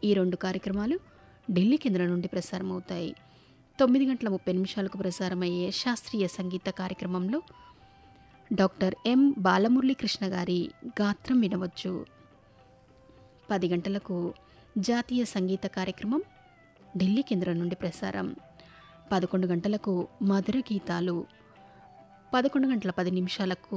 ఈ రెండు కార్యక్రమాలు ఢిల్లీ కేంద్రం నుండి ప్రసారం అవుతాయి తొమ్మిది గంటల ముప్పై నిమిషాలకు ప్రసారమయ్యే శాస్త్రీయ సంగీత కార్యక్రమంలో డాక్టర్ ఎం బాలమురళీకృష్ణ గారి గాత్రం వినవచ్చు పది గంటలకు జాతీయ సంగీత కార్యక్రమం ఢిల్లీ కేంద్రం నుండి ప్రసారం పదకొండు గంటలకు మధుర గీతాలు పదకొండు గంటల పది నిమిషాలకు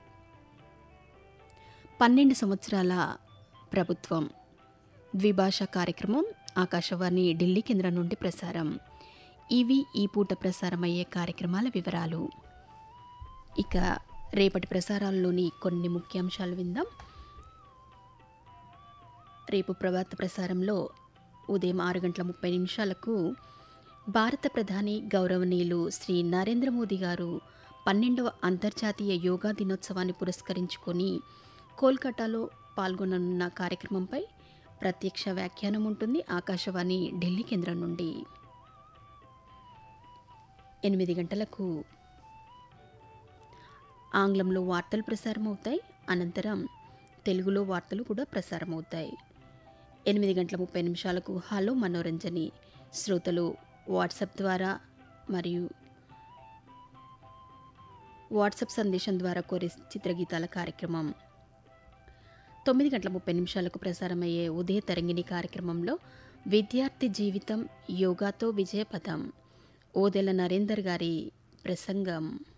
పన్నెండు సంవత్సరాల ప్రభుత్వం ద్విభాషా కార్యక్రమం ఆకాశవాణి ఢిల్లీ కేంద్రం నుండి ప్రసారం ఇవి ఈ పూట ప్రసారమయ్యే కార్యక్రమాల వివరాలు ఇక రేపటి ప్రసారాల్లోని కొన్ని ముఖ్యాంశాలు విందాం రేపు ప్రభాత ప్రసారంలో ఉదయం ఆరు గంటల ముప్పై నిమిషాలకు భారత ప్రధాని గౌరవనీయులు శ్రీ నరేంద్ర మోదీ గారు పన్నెండవ అంతర్జాతీయ యోగా దినోత్సవాన్ని పురస్కరించుకొని కోల్కతాలో పాల్గొననున్న కార్యక్రమంపై ప్రత్యక్ష వ్యాఖ్యానం ఉంటుంది ఆకాశవాణి ఢిల్లీ కేంద్రం నుండి ఎనిమిది గంటలకు ఆంగ్లంలో వార్తలు ప్రసారం అవుతాయి అనంతరం తెలుగులో వార్తలు కూడా ప్రసారం అవుతాయి ఎనిమిది గంటల ముప్పై నిమిషాలకు హలో మనోరంజని శ్రోతలు వాట్సాప్ ద్వారా మరియు వాట్సాప్ సందేశం ద్వారా కోరే చిత్రగీతాల కార్యక్రమం తొమ్మిది గంటల ముప్పై నిమిషాలకు ప్రసారమయ్యే ఉదయ తరంగిణి కార్యక్రమంలో విద్యార్థి జీవితం యోగాతో విజయపథం ఓదెల నరేందర్ గారి ప్రసంగం